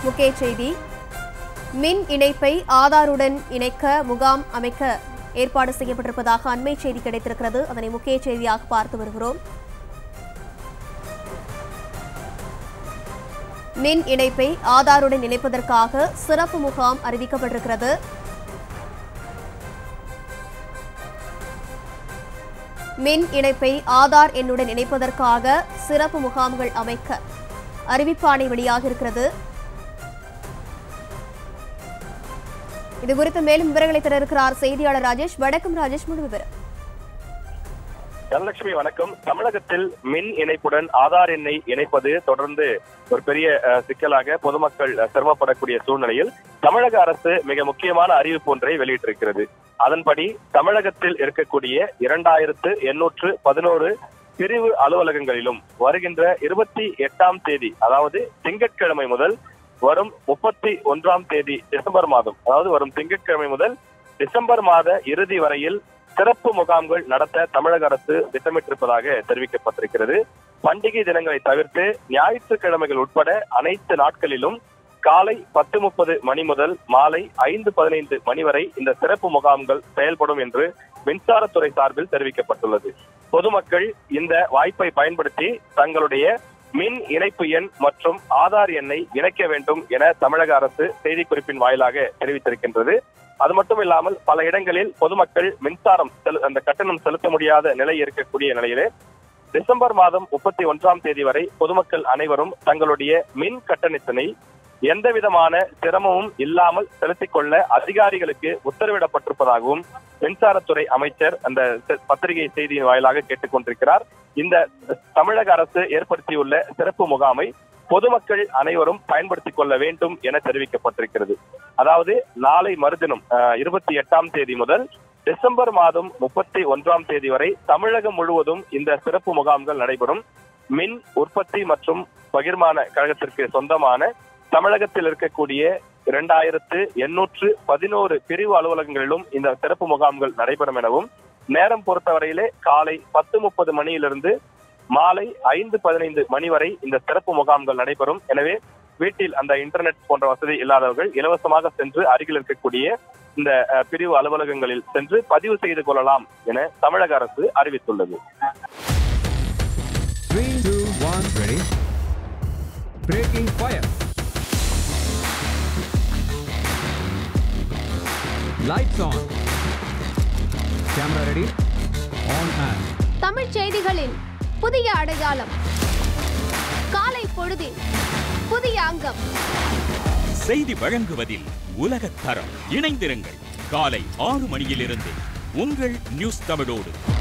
முக்கிய செய்தி மின் இணைப்பை ஆதாருடன் இணைக்க முகாம் அமைக்க ஏற்பாடு செய்யப்பட்டிருப்பதாக அண்மை செய்தி கிடைத்திருக்கிறது அதனை முக்கிய செய்தியாக பார்த்து வருகிறோம் மின் இணைப்பை ஆதாருடன் இணைப்பதற்காக சிறப்பு முகாம் அறிவிக்கப்பட்டிருக்கிறது மின் இணைப்பை ஆதார் எண்ணுடன் இணைப்பதற்காக சிறப்பு முகாம்கள் அமைக்க அறிவிப்பாணை வெளியாக இருக்கிறது இது குறித்து மேலும் விவரங்களை தர இருக்கிறார் செய்தியாளர் ராஜேஷ் வணக்கம் ராஜேஷ் முழு விவரம் தனலட்சுமி வணக்கம் தமிழகத்தில் மின் இணைப்புடன் ஆதார் எண்ணை இணைப்பது தொடர்ந்து ஒரு பெரிய அஹ், சிக்கலாக பொதுமக்கள் அஹ், சிரமப்படக்கூடிய சூழ்நிலையில் தமிழக அரசு மிக முக்கியமான அறிவிப்பு ஒன்றை வெளியிட்டிருக்கிறது அதன்படி தமிழகத்தில் இருக்கக்கூடிய இரண்டாயிரத்து எண்ணூற்று பதினோரு பிரிவு அலுவலகங்களிலும் வருகின்ற இருபத்தி எட்டாம் தேதி அதாவது திங்கட்கிழமை முதல் வரும் முப்பத்தி ஒன்றாம் தேதி டிசம்பர் மாதம் அதாவது வரும் திங்கட்கிழமை முதல் டிசம்பர் மாத இறுதி வரையில் சிறப்பு முகாம்கள் நடத்த தமிழக அரசு திட்டமிட்டிருப்பதாக தெரிவிக்கப்பட்டிருக்கிறது பண்டிகை தினங்களை தவிர்த்து ஞாயிற்றுக்கிழமைகள் உட்பட அனைத்து நாட்களிலும் காலை பத்து முப்பது மணி முதல் மாலை ஐந்து பதினைந்து மணி வரை இந்த சிறப்பு முகாம்கள் செயல்படும் என்று மின்சாரத்துறை சார்பில் தெரிவிக்கப்பட்டுள்ளது பொதுமக்கள் இந்த வாய்ப்பை பயன்படுத்தி தங்களுடைய மின் இணைப்பு எண் மற்றும் ஆதார் எண்ணை இணைக்க வேண்டும் என தமிழக அரசு செய்திக்குறிப்பின் வாயிலாக தெரிவித்திருக்கின்றது அது மட்டும் இல்லாமல் பல இடங்களில் பொதுமக்கள் மின்சாரம் செலு- அந்த கட்டணம் செலுத்த முடியாத நிலை இருக்கக்கூடிய நிலையிலே டிசம்பர் மாதம் முப்பத்தி ஒன்றாம் தேதி வரை பொதுமக்கள் அனைவரும் தங்களுடைய மின் கட்டணத்தினை எந்த விதமான சிரமமும் இல்லாமல் செலுத்திக் கொள்ள அதிகாரிகளுக்கு உத்தரவிடப்பட்டிருப்பதாகவும் மின்சாரத்துறை அமைச்சர் அந்த செ- பத்திரிகை செய்தியின் வாயிலாக கேட்டுக் கொண்டிருக்கிறார் இந்த தமிழக அரசு ஏற்படுத்தியுள்ள சிறப்பு முகாமை பொதுமக்கள் அனைவரும் பயன்படுத்திக் கொள்ள வேண்டும் என தெரிவிக்கப்பட்டிருக்கிறது அதாவது நாளை மறுதினம் இருபத்தி எட்டாம் தேதி முதல் டிசம்பர் மாதம் முப்பத்தி ஒன்றாம் தேதி வரை தமிழகம் முழுவதும் இந்த சிறப்பு முகாம்கள் நடைபெறும் மின் உற்பத்தி மற்றும் பகிர்மான கழகத்திற்கு சொந்தமான தமிழகத்தில் இருக்கக்கூடிய இரண்டாயிரத்து எண்ணூற்று பதினோரு பிரிவு அலுவலகங்களிலும் இந்த சிறப்பு முகாம்கள் நடைபெறும் எனவும் நேரம் பொறுத்தவரையிலே காலை பத்து முப்பது மணியிலிருந்து மாலை ஐந்து பதினைந்து மணி வரை இந்த சிறப்பு முகாம்கள் நடைபெறும் எனவே வீட்டில் அந்த இன்டர்நெட் போன்ற வசதி இல்லாதவர்கள் இலவசமாக சென்று அருகில் இருக்கக்கூடிய இந்த அஹ், பிரிவு அலுவலகங்களில் சென்று பதிவு செய்து கொள்ளலாம் என தமிழக அரசு அறிவித்துள்ளது Three, two, one, ready. Breaking fire. Lights on. Camera ready. On and. Tamil செய்திகளின் புதிய அடையாளம் காலை பொழுதின் புதிய அங்கம் செய்தி வழங்குவதில் உலகத் தரம் இணைந்திருங்கள் காலை ஆறு மணியிலிருந்து உங்கள் நியூஸ் தமிழோடு